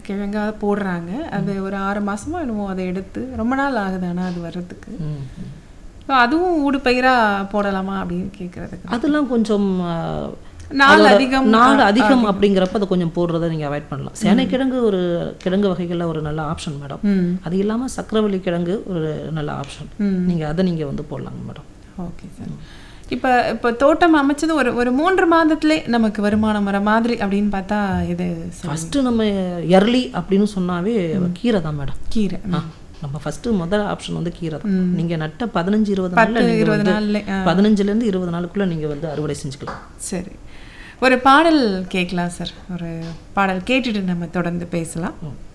கிழங்கா போடுறாங்க அது ஒரு ஆறு மாசமா என்னமோ அதை எடுத்து ரொம்ப நாள் ஆகுது ஆனா அது வர்றதுக்கு ம், ம். So, அதுவும் ஊடுபயிரா போடலாமா அப்படின்னு கேட்கறதுக்கு அதெல்லாம் கொஞ்சம் ஆ, நாள் அதோட அதிகம் நாள் அதிகம் அப்படிங்கிறப்ப அதை கொஞ்சம் போடுறதை நீங்கள் அவாய்ட் பண்ணலாம் சேனைக்கிழங்கு ஒரு கிழங்கு வகைகளில் ஒரு நல்ல ஆப்ஷன் மேடம் ம் அது இல்லாமல் சக்கரவள்ளி கிழங்கு ஒரு நல்ல ஆப்ஷன் நீங்கள் அதை நீங்கள் வந்து போடலாங்க மேடம் ஓகே சார் இப்போ இப்போ தோட்டம் அமைச்சது ஒரு ஒரு மூன்று மாதத்திலே நமக்கு வருமானம் வர மாதிரி அப்படின்னு பார்த்தா இது சரி. ஃபஸ்ட்டு நம்ம எர்லி அப்படின்னு சொன்னாவே கீரை தான் மேடம் கீரை ஆ, நம்ம ஃபஸ்ட்டு முதல் ஆப்ஷன் வந்து கீரை தான் நீங்கள் நட்ட பதினஞ்சு இருபது நாளில் பத்து நீங்கள் இருபது வந்து நாள்ல ஆ, பதினஞ்சுலேருந்து இருபது நாளுக்குள்ளே நீங்கள் வந்து அறுவடை செஞ்சுக்கலாம் சரி ஒரு பாடல் கேட்கலாம் சார் ஒரு பாடல் கேட்டுட்டு நம்ம தொடர்ந்து பேசலாம் ம்.